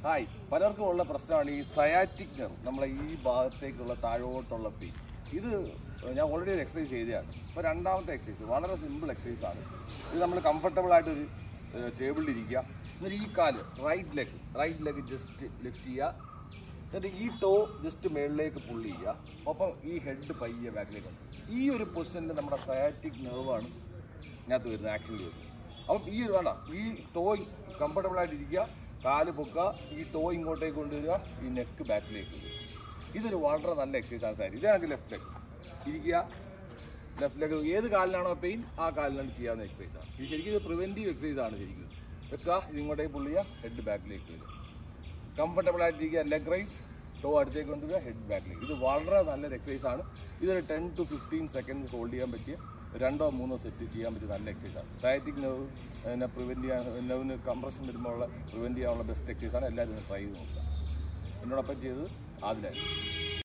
hi പലർക്കും ഉള്ള പ്രശ്നമാണ് ഈ സയാറ്റിക് നെർവ് നമ്മളെ ഈ ഭാഗത്തേക്കുള്ള താഴോട്ടുള്ള പെയിൻ ഇത് ഞാൻ ഓൾറെഡി ഒരു എക്സസൈസ് ചെയ്തതാണ് ഇപ്പോൾ രണ്ടാമത്തെ എക്സസൈസ് വളരെ സിമ്പിൾ എക്സസൈസ് ആണ് ഇത് നമ്മൾ കംഫർട്ടബിൾ ആയിട്ടൊരു ടേബിളിൽ ഇരിക്കുക എന്നിട്ട് ഈ കാല് right leg right leg just lift ചെയ്യുക എന്നിട്ട് ഈ ടോ ജസ്റ്റ് മേളിലേക്ക് പുള്ളി ചെയ്യുക ഒപ്പം ഈ ഹെഡ് പയ്യെ ബാക്കിലേക്ക് ഉണ്ട് ഈ ഒരു പൊസിഷനിൽ നമ്മുടെ സയാറ്റിക് നെർവാണ് ഇതിനകത്ത് വരുന്നത് ആക്ച്വലി വരുന്നത് അപ്പം ഈ ഒരു വേണ്ട ഈ ടോ കംഫർട്ടബിൾ ആയിട്ട് ഇരിക്കുക കാല് പൊക്കുക ഈ ടോ ഇങ്ങോട്ടേക്ക് കൊണ്ടുവരിക ഈ നെക്ക് ബാക്കിലേക്ക് വരിക ഇതൊരു വളരെ നല്ല എക്സസൈസ് ആണ് സാർ ഇതാണ് ലെഫ്റ്റ് ലെഗ് ഇരിക്കുക ലെഫ്റ്റ് ലെഗ് ഏത് കാലിനാണോ പെയിൻ ആ കാലിനാണ് ചെയ്യാവുന്ന എക്സസൈസ് ആണ് ഇത് ശരിക്കും ഇത് പ്രിവെന്റീവ് എക്സസൈസ് ആണ് ശരിക്കും വെക്കുക ഇത് ഇങ്ങോട്ടേക്ക് പുള്ളിയ ഹെഡ് ബാക്കിലേക്ക് വരിക കംഫർട്ടബിൾ ആയിട്ടിരിക്കുക ലെഗ് റൈസ് ടോ അടുത്തേക്ക് കൊണ്ടുവരിക ഹെഡ് ബാക്കിലേക്ക് ഇത് വളരെ നല്ലൊരു എക്സസൈസ് ആണ് ഇതൊരു ten to fifteen seconds hold ചെയ്യാൻ പറ്റിയ രണ്ടോ മൂന്നോ സെറ്റ് ചെയ്യാൻ പറ്റിയ നല്ല എക്സസൈസ് ആണ് സയറ്റിക് നെർവ് പിന്നെ പ്രിവെൻറ്റ് ചെയ്യാൻ നെർവിന് കംപ്രഷൻ വരുമ്പോൾ പ്രിവെൻറ്റ് ചെയ്യാനുള്ള ബെസ്റ്റ് എക്സസൈസ് ആണ് എല്ലാവരും ട്രൈ ചെയ്ത് നോക്കുക എന്നോടൊപ്പം ചെയ്തത് ആദിലായിരുന്നു